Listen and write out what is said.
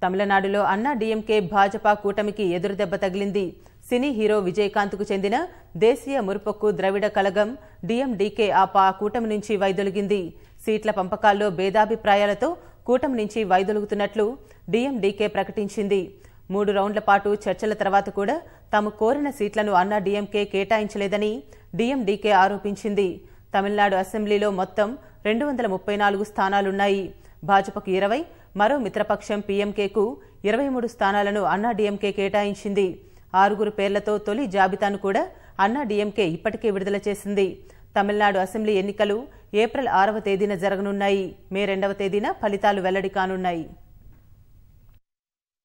తమిళనాడులో అన్నా డీఎంకే భాజపా కూటమికి ఎదురుదెబ్బ తగిలింది సినీ హీరో విజయకాంత్కు చెందిన దేశీయ మురుపొక్కు ద్రవిడ కలగం డీఎండీకే ఆ పా కూటమి నుంచి వైదొలిగింది సీట్ల పంపకాల్లో భేదాభిప్రాయాలతో కూటమి నుంచి వైదొలుగుతున్నట్లు డీఎండీకే ప్రకటించింది మూడు రౌండ్ల పాటు చర్చల తర్వాత కూడా తాము కోరిన సీట్లను అన్నా డీఎంకే కేటాయించలేదని డీఎండీకే ఆరోపించింది తమిళనాడు అసెంబ్లీలో మొత్తం రెండు వందల ముప్పై నాలుగు స్థానాలున్నాయి భాజపాకు ఇరవై మరో మిత్రపక్షం పీఎంకేకు ఇరవై మూడు స్థానాలను అన్నా డీఎంకే కేటాయించింది ఆరుగురు పేర్లతో తొలి జాబితాను కూడా అన్నా డీఎంకే ఇప్పటికే విడుదల చేసింది తమిళనాడు అసెంబ్లీ ఎన్నికలు ఏప్రిల్ ఆరవ తేదీన జరగనున్నాయి మే రెండవ తేదీన ఫలితాలు వెల్లడి కానున్నాయి